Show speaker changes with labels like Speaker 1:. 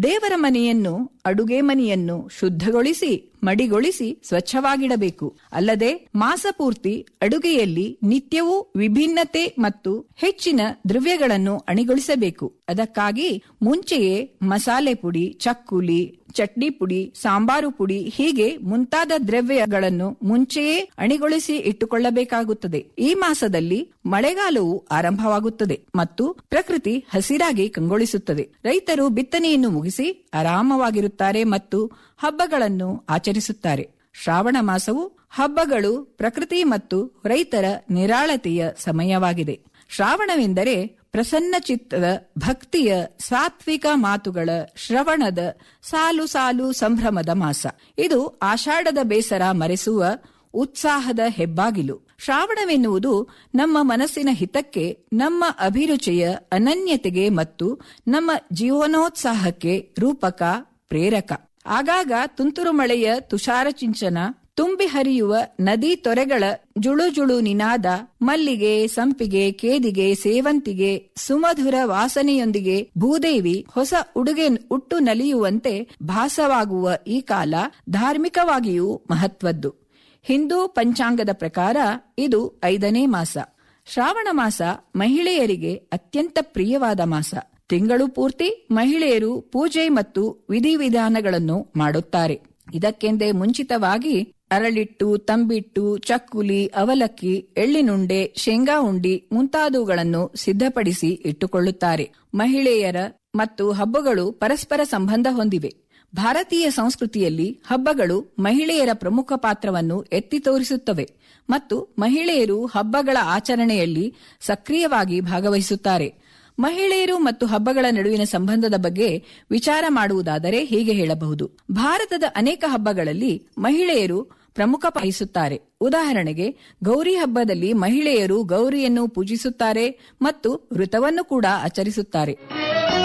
Speaker 1: ದೇವರ ಮನೆಯನ್ನು ಅಡುಗೆ ಮನೆಯನ್ನು ಶುದ್ಧಗೊಳಿಸಿ ಮಡಿಗೊಳಿಸಿ ಸ್ವಚ್ಛವಾಗಿಡಬೇಕು ಅಲ್ಲದೆ ಮಾಸಪೂರ್ತಿ ಅಡುಗೆಯಲ್ಲಿ ನಿತ್ಯವೂ ವಿಭಿನ್ನತೆ ಮತ್ತು ಹೆಚ್ಚಿನ ದ್ರವ್ಯಗಳನ್ನು ಅಣಿಗೊಳಿಸಬೇಕು ಅದಕ್ಕಾಗಿ ಮುಂಚೆಯೇ ಮಸಾಲೆ ಪುಡಿ ಚಕ್ಕುಲಿ ಚಟ್ನಿ ಪುಡಿ ಸಾಂಬಾರು ಪುಡಿ ಹೀಗೆ ಮುಂತಾದ ದ್ರವ್ಯಗಳನ್ನು ಮುಂಚೆಯೇ ಅಣಿಗೊಳಿಸಿ ಇಟ್ಟುಕೊಳ್ಳಬೇಕಾಗುತ್ತದೆ ಈ ಮಾಸದಲ್ಲಿ ಮಳೆಗಾಲವು ಆರಂಭವಾಗುತ್ತದೆ ಮತ್ತು ಪ್ರಕೃತಿ ಹಸಿರಾಗಿ ಕಂಗೊಳಿಸುತ್ತದೆ ರೈತರು ಬಿತ್ತನೆಯನ್ನು ಮುಗಿಸಿ ಆರಾಮವಾಗಿರುತ್ತಾರೆ ಮತ್ತು ಹಬ್ಬಗಳನ್ನು ಆಚರಿಸುತ್ತಾರೆ ಶ್ರಾವಣ ಮಾಸವು ಹಬ್ಬಗಳು ಪ್ರಕೃತಿ ಮತ್ತು ರೈತರ ನಿರಾಳತೆಯ ಸಮಯವಾಗಿದೆ ಶ್ರಾವಣವೆಂದರೆ ಪ್ರಸನ್ನ ಚಿತ್ತದ ಭಕ್ತಿಯ ಸಾತ್ವಿಕ ಮಾತುಗಳ ಶ್ರವಣದ ಸಾಲು ಸಾಲು ಸಂಭ್ರಮದ ಮಾಸ ಇದು ಆಷಾಢದ ಬೇಸರ ಮರೆಸುವ ಉತ್ಸಾಹದ ಹೆಬ್ಬಾಗಿಲು ಶ್ರಾವಣವೆನ್ನುವುದು ನಮ್ಮ ಮನಸ್ಸಿನ ಹಿತಕ್ಕೆ ನಮ್ಮ ಅಭಿರುಚಿಯ ಅನನ್ಯತೆಗೆ ಮತ್ತು ನಮ್ಮ ಜೀವನೋತ್ಸಾಹಕ್ಕೆ ರೂಪಕ ಪ್ರೇರಕ ಆಗಾಗ ತುಂತುರು ಮಳೆಯ ತುಷಾರ ಚಿಂಚನ ತುಂಬಿ ಹರಿಯುವ ನದಿ ತೊರೆಗಳ ಜುಳು ಜುಳು ನಿನಾದ ಮಲ್ಲಿಗೆ ಸಂಪಿಗೆ ಕೇದಿಗೆ ಸೇವಂತಿಗೆ ಸುಮಧುರ ವಾಸನೆಯೊಂದಿಗೆ ಭೂದೇವಿ ಹೊಸ ಉಡುಗೆ ಉಟ್ಟು ನಲಿಯುವಂತೆ ಭಾಸವಾಗುವ ಈ ಕಾಲ ಧಾರ್ಮಿಕವಾಗಿಯೂ ಮಹತ್ವದ್ದು ಹಿಂದೂ ಪಂಚಾಂಗದ ಪ್ರಕಾರ ಇದು ಐದನೇ ಮಾಸ ಶ್ರಾವಣ ಮಾಸ ಮಹಿಳೆಯರಿಗೆ ಅತ್ಯಂತ ಪ್ರಿಯವಾದ ಮಾಸ ತಿಂಗಳು ಪೂರ್ತಿ ಮಹಿಳೆಯರು ಪೂಜೆ ಮತ್ತು ವಿಧಿವಿಧಾನಗಳನ್ನು ಮಾಡುತ್ತಾರೆ ಇದಕ್ಕೆಂದೇ ಮುಂಚಿತವಾಗಿ ಅರಳಿಟ್ಟು ತಂಬಿಟ್ಟು ಚಕ್ಕುಲಿ ಅವಲಕ್ಕಿ ಎಳ್ಳಿನುಂಡೆ ಶೇಂಗಾ ಉಂಡಿ ಮುಂತಾದವುಗಳನ್ನು ಸಿದ್ಧಪಡಿಸಿ ಇಟ್ಟುಕೊಳ್ಳುತ್ತಾರೆ ಮಹಿಳೆಯರ ಮತ್ತು ಹಬ್ಬಗಳು ಪರಸ್ಪರ ಸಂಬಂಧ ಹೊಂದಿವೆ ಭಾರತೀಯ ಸಂಸ್ಕೃತಿಯಲ್ಲಿ ಹಬ್ಬಗಳು ಮಹಿಳೆಯರ ಪ್ರಮುಖ ಪಾತ್ರವನ್ನು ಎತ್ತಿ ತೋರಿಸುತ್ತವೆ ಮತ್ತು ಮಹಿಳೆಯರು ಹಬ್ಬಗಳ ಆಚರಣೆಯಲ್ಲಿ ಸಕ್ರಿಯವಾಗಿ ಭಾಗವಹಿಸುತ್ತಾರೆ ಮಹಿಳೆಯರು ಮತ್ತು ಹಬ್ಬಗಳ ನಡುವಿನ ಸಂಬಂಧದ ಬಗ್ಗೆ ವಿಚಾರ ಮಾಡುವುದಾದರೆ ಹೀಗೆ ಹೇಳಬಹುದು ಭಾರತದ ಅನೇಕ ಹಬ್ಬಗಳಲ್ಲಿ ಮಹಿಳೆಯರು ಪ್ರಮುಖ ವಹಿಸುತ್ತಾರೆ ಉದಾಹರಣೆಗೆ ಗೌರಿ ಹಬ್ಬದಲ್ಲಿ ಮಹಿಳೆಯರು ಗೌರಿಯನ್ನು ಪೂಜಿಸುತ್ತಾರೆ ಮತ್ತು ವೃತವನ್ನು ಕೂಡ ಆಚರಿಸುತ್ತಾರೆ